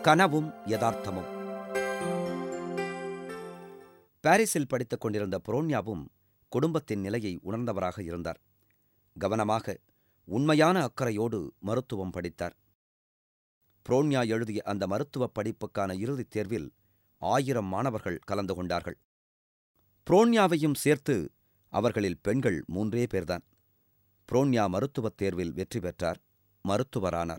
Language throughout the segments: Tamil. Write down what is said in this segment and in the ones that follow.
கனவும் யதார்த்தமும் பாரிஸில் படித்துக் கொண்டிருந்த புரோன்யாவும் குடும்பத்தின் நிலையை உணர்ந்தவராக இருந்தார் கவனமாக உண்மையான அக்கறையோடு மருத்துவம் படித்தார் புரோன்யா எழுதிய அந்த மருத்துவப் படிப்புக்கான இறுதித் தேர்வில் ஆயிரம் மாணவர்கள் கலந்து கொண்டார்கள் புரோன்யாவையும் சேர்த்து அவர்களில் பெண்கள் மூன்றே பேர்தான் புரோன்யா மருத்துவத் தேர்வில் வெற்றி பெற்றார் மருத்துவரானார்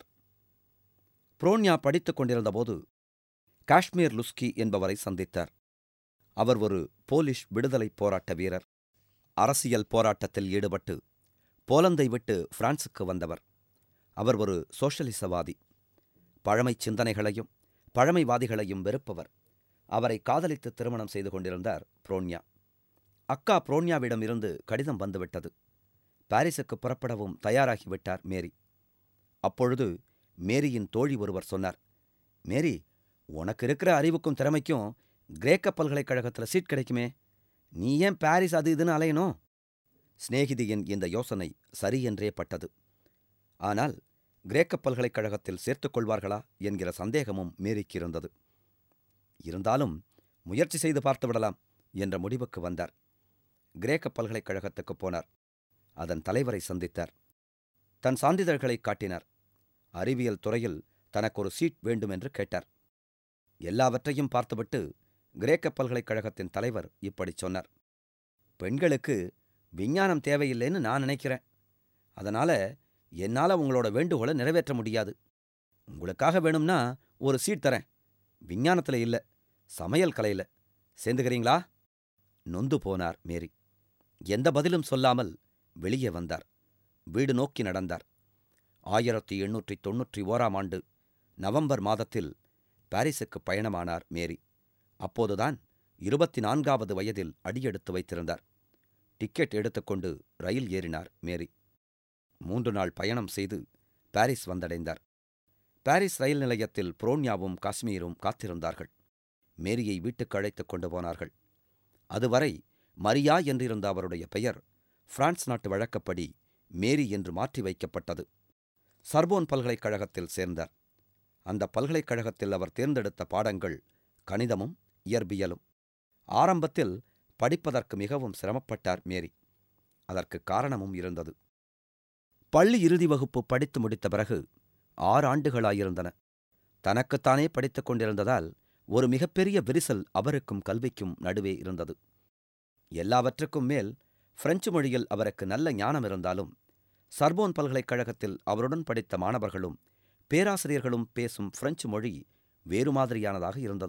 புரோன்யா படித்துக் கொண்டிருந்தபோது காஷ்மீர் லுஸ்கி என்பவரை சந்தித்தார் அவர் ஒரு போலிஷ் விடுதலைப் போராட்ட வீரர் அரசியல் போராட்டத்தில் ஈடுபட்டு போலந்தை விட்டு பிரான்சுக்கு வந்தவர் அவர் ஒரு சோஷலிசவாதி பழமைச் சிந்தனைகளையும் பழமைவாதிகளையும் வெறுப்பவர் அவரை காதலித்து திருமணம் செய்து கொண்டிருந்தார் புரோன்யா அக்கா புரோன்யாவிடம் இருந்து கடிதம் வந்துவிட்டது பாரிஸுக்கு புறப்படவும் தயாராகிவிட்டார் மேரி அப்பொழுது மேரியின் தோழி ஒருவர் சொன்னார் மேரி உனக்கு இருக்கிற அறிவுக்கும் திறமைக்கும் கிரேக்க பல்கலைக்கழகத்தில் சீட் கிடைக்குமே நீ ஏன் பாரிஸ் அது இதுன்னு அலையணும் சிநேகிதியின் இந்த யோசனை சரியென்றே பட்டது ஆனால் கிரேக்க பல்கலைக்கழகத்தில் சேர்த்துக் கொள்வார்களா என்கிற சந்தேகமும் மேரிக்கு இருந்தது இருந்தாலும் முயற்சி செய்து பார்த்து விடலாம் என்ற முடிவுக்கு வந்தார் கிரேக்க பல்கலைக்கழகத்துக்கு போனார் அதன் தலைவரை சந்தித்தார் தன் சான்றிதழ்களை காட்டினார் அறிவியல் துறையில் தனக்கு ஒரு சீட் வேண்டும் என்று கேட்டார் எல்லாவற்றையும் பார்த்துவிட்டு கிரேக்க பல்கலைக்கழகத்தின் தலைவர் இப்படி சொன்னார் பெண்களுக்கு விஞ்ஞானம் தேவையில்லைன்னு நான் நினைக்கிறேன் அதனால என்னால உங்களோட வேண்டுகோளை நிறைவேற்ற முடியாது உங்களுக்காக வேணும்னா ஒரு சீட் தரேன் விஞ்ஞானத்துல இல்ல சமையல் கலையில சேர்ந்துக்கிறீங்களா நொந்து போனார் மேரி எந்த பதிலும் சொல்லாமல் வெளியே வந்தார் வீடு நோக்கி நடந்தார் ஆயிரத்தி எண்ணூற்றி தொன்னூற்றி ஓராம் ஆண்டு நவம்பர் மாதத்தில் பாரிஸுக்கு பயணமானார் மேரி அப்போதுதான் இருபத்தி நான்காவது வயதில் அடியெடுத்து வைத்திருந்தார் டிக்கெட் எடுத்துக்கொண்டு ரயில் ஏறினார் மேரி மூன்று நாள் பயணம் செய்து பாரிஸ் வந்தடைந்தார் பாரிஸ் ரயில் நிலையத்தில் புரோன்யாவும் காஷ்மீரும் காத்திருந்தார்கள் மேரியை வீட்டுக்கு அழைத்துக் கொண்டு போனார்கள் அதுவரை மரியா என்றிருந்த அவருடைய பெயர் பிரான்ஸ் நாட்டு வழக்கப்படி மேரி என்று மாற்றி வைக்கப்பட்டது சர்போன் பல்கலைக்கழகத்தில் சேர்ந்தார் அந்த பல்கலைக்கழகத்தில் அவர் தேர்ந்தெடுத்த பாடங்கள் கணிதமும் இயற்பியலும் ஆரம்பத்தில் படிப்பதற்கு மிகவும் சிரமப்பட்டார் மேரி அதற்கு காரணமும் இருந்தது பள்ளி இறுதி வகுப்பு படித்து முடித்த பிறகு ஆறு ஆண்டுகளாயிருந்தன தனக்குத்தானே படித்துக் கொண்டிருந்ததால் ஒரு மிகப்பெரிய விரிசல் அவருக்கும் கல்விக்கும் நடுவே இருந்தது எல்லாவற்றுக்கும் மேல் பிரெஞ்சு மொழியில் அவருக்கு நல்ல ஞானம் இருந்தாலும் சர்போன் பல்கலைக்கழகத்தில் அவருடன் படித்த மாணவர்களும் பேராசிரியர்களும் பேசும் பிரெஞ்சு மொழி வேறு மாதிரியானதாக இருந்தது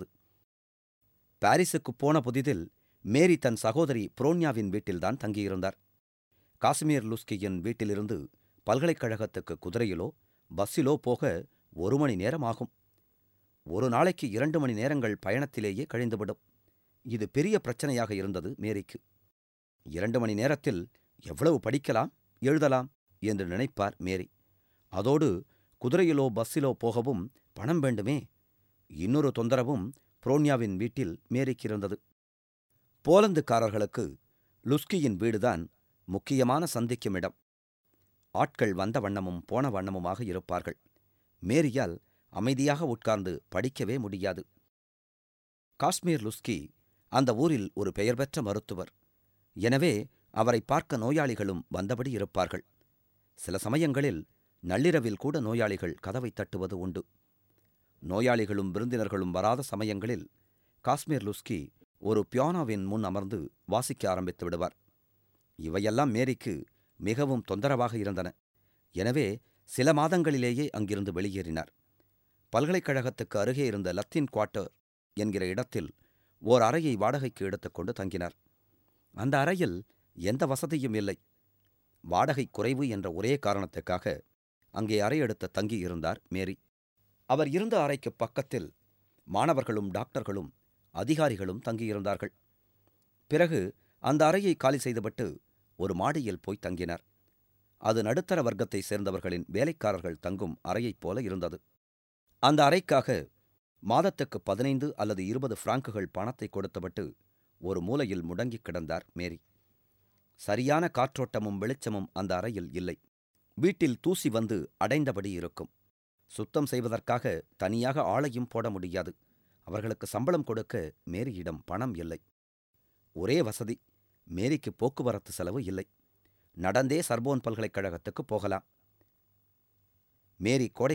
பாரிஸுக்கு போன புதிதில் மேரி தன் சகோதரி புரோன்யாவின் வீட்டில்தான் தங்கியிருந்தார் காஷ்மீர் லுஸ்கியின் வீட்டிலிருந்து பல்கலைக்கழகத்துக்கு குதிரையிலோ பஸ்ஸிலோ போக ஒரு மணி நேரம் ஆகும் ஒரு நாளைக்கு இரண்டு மணி நேரங்கள் பயணத்திலேயே கழிந்துவிடும் இது பெரிய பிரச்சனையாக இருந்தது மேரிக்கு இரண்டு மணி நேரத்தில் எவ்வளவு படிக்கலாம் எழுதலாம் என்று நினைப்பார் மேரி அதோடு குதிரையிலோ பஸ்ஸிலோ போகவும் பணம் வேண்டுமே இன்னொரு தொந்தரவும் புரோன்யாவின் வீட்டில் மேரிக்கு இருந்தது போலந்துக்காரர்களுக்கு லுஸ்கியின் வீடுதான் முக்கியமான சந்திக்கும் இடம் ஆட்கள் வந்த வண்ணமும் போன வண்ணமுமாக இருப்பார்கள் மேரியால் அமைதியாக உட்கார்ந்து படிக்கவே முடியாது காஷ்மீர் லுஸ்கி அந்த ஊரில் ஒரு பெயர் பெற்ற மருத்துவர் எனவே அவரை பார்க்க நோயாளிகளும் வந்தபடி இருப்பார்கள் சில சமயங்களில் நள்ளிரவில் கூட நோயாளிகள் கதவை தட்டுவது உண்டு நோயாளிகளும் விருந்தினர்களும் வராத சமயங்களில் காஷ்மீர் லுஸ்கி ஒரு பியானோவின் முன் அமர்ந்து வாசிக்க ஆரம்பித்து விடுவார் இவையெல்லாம் மேரிக்கு மிகவும் தொந்தரவாக இருந்தன எனவே சில மாதங்களிலேயே அங்கிருந்து வெளியேறினார் பல்கலைக்கழகத்துக்கு அருகே இருந்த லத்தீன் குவார்ட்டர் என்கிற இடத்தில் ஓர் அறையை வாடகைக்கு எடுத்துக்கொண்டு தங்கினார் அந்த அறையில் எந்த வசதியும் இல்லை வாடகை குறைவு என்ற ஒரே காரணத்துக்காக அங்கே அறை எடுத்து தங்கியிருந்தார் மேரி அவர் இருந்த அறைக்கு பக்கத்தில் மாணவர்களும் டாக்டர்களும் அதிகாரிகளும் தங்கியிருந்தார்கள் பிறகு அந்த அறையை காலி செய்துவிட்டு ஒரு மாடியில் போய் தங்கினார் அது நடுத்தர வர்க்கத்தை சேர்ந்தவர்களின் வேலைக்காரர்கள் தங்கும் அறையைப் போல இருந்தது அந்த அறைக்காக மாதத்துக்கு பதினைந்து அல்லது இருபது பிராங்குகள் பணத்தை கொடுத்துவிட்டு ஒரு மூலையில் முடங்கிக் கிடந்தார் மேரி சரியான காற்றோட்டமும் வெளிச்சமும் அந்த அறையில் இல்லை வீட்டில் தூசி வந்து அடைந்தபடி இருக்கும் சுத்தம் செய்வதற்காக தனியாக ஆளையும் போட முடியாது அவர்களுக்கு சம்பளம் கொடுக்க மேரியிடம் பணம் இல்லை ஒரே வசதி மேரிக்கு போக்குவரத்து செலவு இல்லை நடந்தே சர்போன் பல்கலைக்கழகத்துக்கு போகலாம் மேரி கோடை